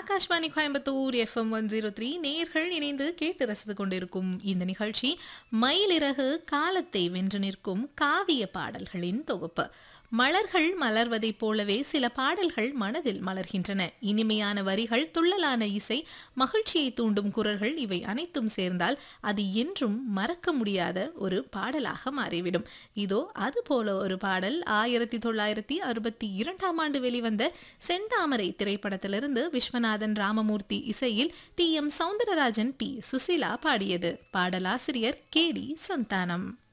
Akashvani Coimbatore FM one zero three நேர்கள் இணைந்து கேட்டு ரசித்து கொண்டிருக்கும் இந்த நிகழ்ச்சி மயிலிறகு காலத்தை வென்று நிற்கும் காவிய பாடல்களின் தொகுப்பு மலர்கள் மலர்வதைப் போலவே சில பாடல்கள் மனதில் மலர்கின்றன இனிமையான வரிகள் துள்ளலான இசை மகிழ்ச்சியை தூண்டும் குரல்கள் இவை அனைத்தும் சேர்ந்தால் அது என்றும் மறக்க முடியாத ஒரு பாடலாக மாறிவிடும் இதோ அது போல ஒரு பாடல் ஆயிரத்தி தொள்ளாயிரத்தி அறுபத்தி இரண்டாம் ஆண்டு வெளிவந்த செந்தாமரை திரைப்படத்திலிருந்து விஸ்வநாதன் ராமமூர்த்தி இசையில் T M Soundararajan P Susheela பாடியது பாடலாசிரியர் கே டி சந்தானம்